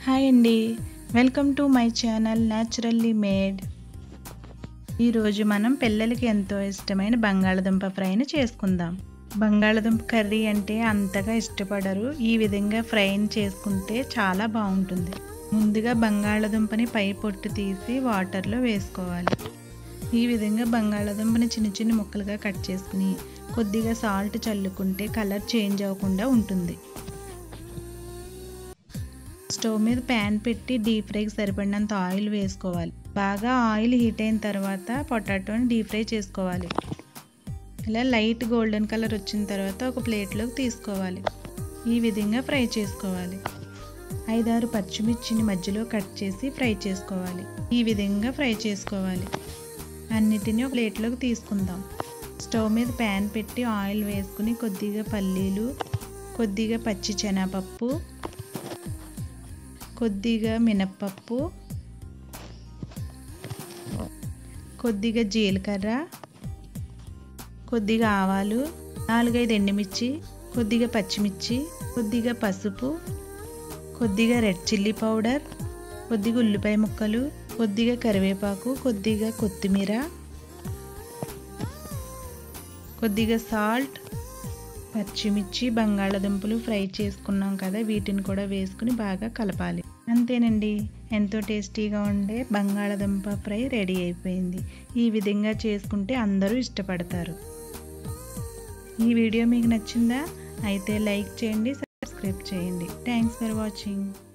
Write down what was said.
hi అండి welcome to my channel naturally made ఈరోజు మనం పిల్లలకి ఎంతో ఇష్టమైన బంగాళదుంప ఫ్రైని చేసుకుందాం బంగాళదుంప కర్రీ అంటే అంతగా ఇష్టపడరు ఈ విధంగా ఫ్రైని చేసుకుంటే చాలా బాగుంటుంది ముందుగా బంగాళదుంపని పై పొట్టు తీసి వాటర్లో వేసుకోవాలి ఈ విధంగా బంగాళదుంపని చిన్న చిన్న ముక్కలుగా కట్ చేసుకుని కొద్దిగా సాల్ట్ చల్లుకుంటే కలర్ చేంజ్ అవ్వకుండా ఉంటుంది స్టవ్ మీద ప్యాన్ పెట్టి డీప్ ఫ్రైకి సరిపడినంత ఆయిల్ వేసుకోవాలి బాగా ఆయిల్ హీట్ అయిన తర్వాత పొటాటోని డీప్ ఫ్రై చేసుకోవాలి ఇలా లైట్ గోల్డెన్ కలర్ వచ్చిన తర్వాత ఒక ప్లేట్లోకి తీసుకోవాలి ఈ విధంగా ఫ్రై చేసుకోవాలి ఐదారు పచ్చిమిర్చిని మధ్యలో కట్ చేసి ఫ్రై చేసుకోవాలి ఈ విధంగా ఫ్రై చేసుకోవాలి అన్నిటినీ ఒక ప్లేట్లోకి తీసుకుందాం స్టవ్ మీద ప్యాన్ పెట్టి ఆయిల్ వేసుకుని కొద్దిగా పల్లీలు కొద్దిగా పచ్చి శనగపప్పు కొద్దిగా మినప్పప్పు కొద్దిగా జీలకర్ర కొద్దిగా ఆవాలు నాలుగైదు ఎండుమిర్చి కొద్దిగా పచ్చిమిర్చి కొద్దిగా పసుపు కొద్దిగా రెడ్ చిల్లీ పౌడర్ కొద్దిగా ఉల్లిపాయ ముక్కలు కొద్దిగా కరివేపాకు కొద్దిగా కొత్తిమీర కొద్దిగా సాల్ట్ పచ్చిమిర్చి బంగాళదుంపలు ఫ్రై చేసుకున్నాం కదా వీటిని కూడా వేసుకుని బాగా కలపాలి అంతేనండి ఎంతో టేస్టీగా ఉండే బంగాళదుంప ఫ్రై రెడీ అయిపోయింది ఈ విధంగా చేసుకుంటే అందరూ ఇష్టపడతారు ఈ వీడియో మీకు నచ్చిందా అయితే లైక్ చేయండి సబ్స్క్రైబ్ చేయండి థ్యాంక్స్ ఫర్ వాచింగ్